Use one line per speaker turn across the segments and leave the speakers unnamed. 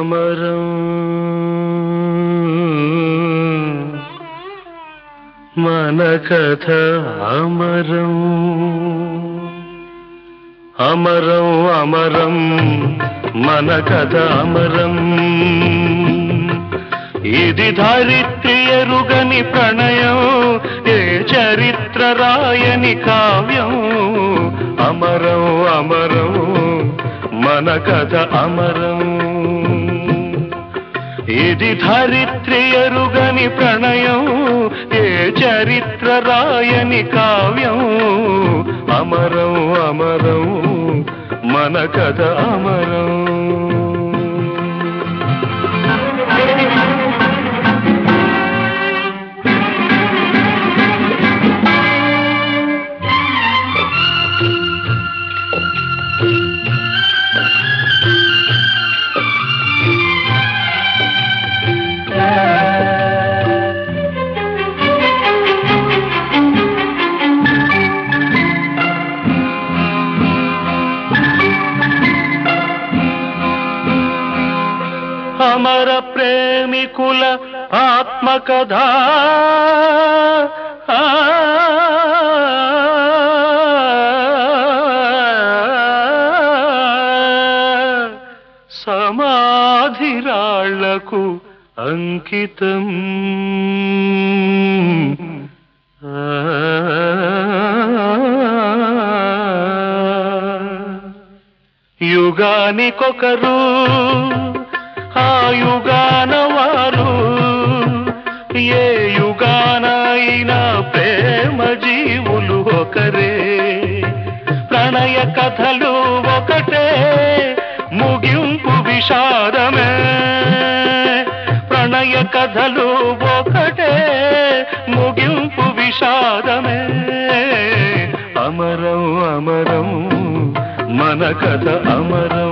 అమరం మన కథ అమరం అమరం అమరం మన కథ అమరం ఇది ధరిత్రి ఎరుగని ప్రణయం ఏ చరిత్ర రాయని కావ్యం అమరం అమరం మన కథ అమరం ఇది ధరిత్రి ఎరుగని ప్రణయం ఏ చరిత్ర రాయని కావ్యం అమరం అమరం మన కథ అమరం అమర ప్రేమికుల ఆత్మకథ ఆ, సమాధిరాళ్లకు అంకితం ఆ యుగానికొకరు ఆ యుగాన వారు ఏ యుగానైనా ప్రేమ జీవులు ఒకరే ప్రణయ కథలు ఒకటే ముగింపు విషాదమే ప్రణయ కథలు ఒకటే ముగింపు విషాదమే అమరం అమరం మన కథ అమరం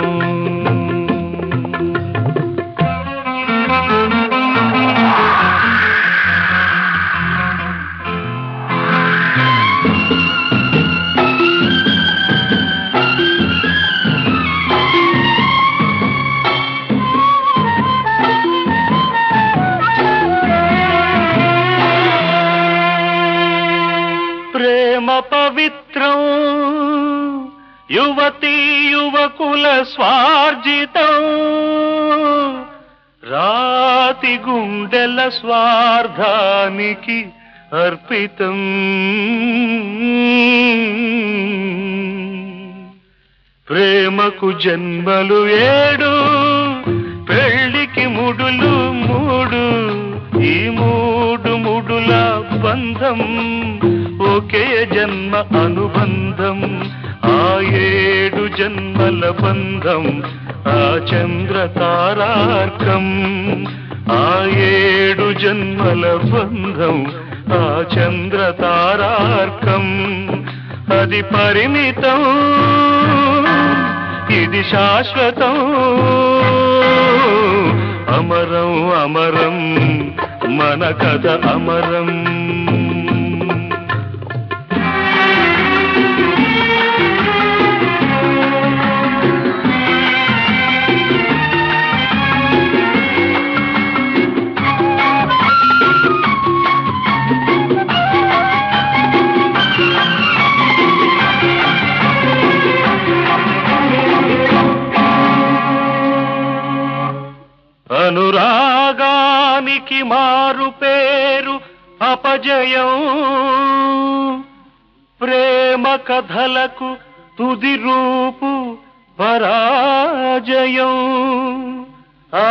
ప్రేమ పవిత్రం యువతీ యువకుల స్వార్జితం రాతి గుండెల స్వార్థానికి అర్పితం ప్రేమకు జన్మలు ఏడు పెళ్లికి ముడులు మూడు ఈ మూడు ముడుల బంధం ఒకే జన్మ అనుబంధం ఆ ఏడు జన్మల బంధం ఆ చంద్ర తారార్కం ఆ ఏడు జన్మల బంధం ఆ చంద్ర తారార్కం అది పరిమితం ఇది శాశ్వతం అమరం అమరం మన కథ అమరం అనురాగానికి మారు పేరు అపజయం ప్రేమ కథలకు తుది రూపు పరాజయం ఆ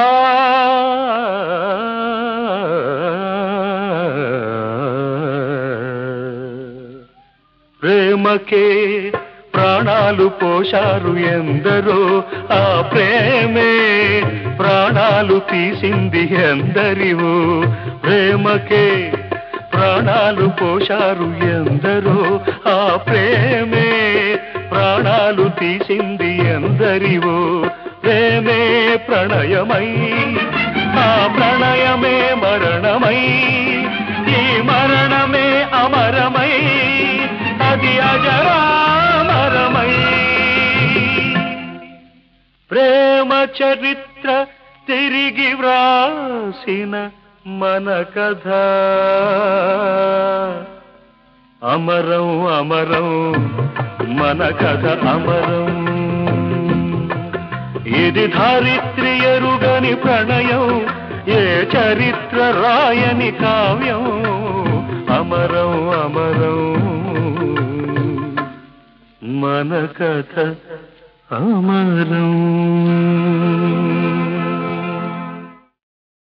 ప్రేమకే ప్రాణాలు పోశారు ఎందరో ఆ ప్రేమే ప్రాణాలు తీసింది ఎందరివో ప్రేమకే ప్రాణాలు పోశారు ఎందరో ఆ ప్రేమే ప్రాణాలు తీసింది ఎందరివో ప్రేమే ప్రణయమై ఆ ప్రణయమే మరణమై ఈ మరణమే అమరమై అది అజరామరమై ప్రేమ చరిత్ర తీ తిరిగి వ్రాసిన మన కథ అమరం అమరం మన కథ అమరం ఇది ధారిత్రి ఎరుగని ప్రణయం ఏ చరిత్ర రాయని కావ్యం అమరం అమరం మన కథ అమరం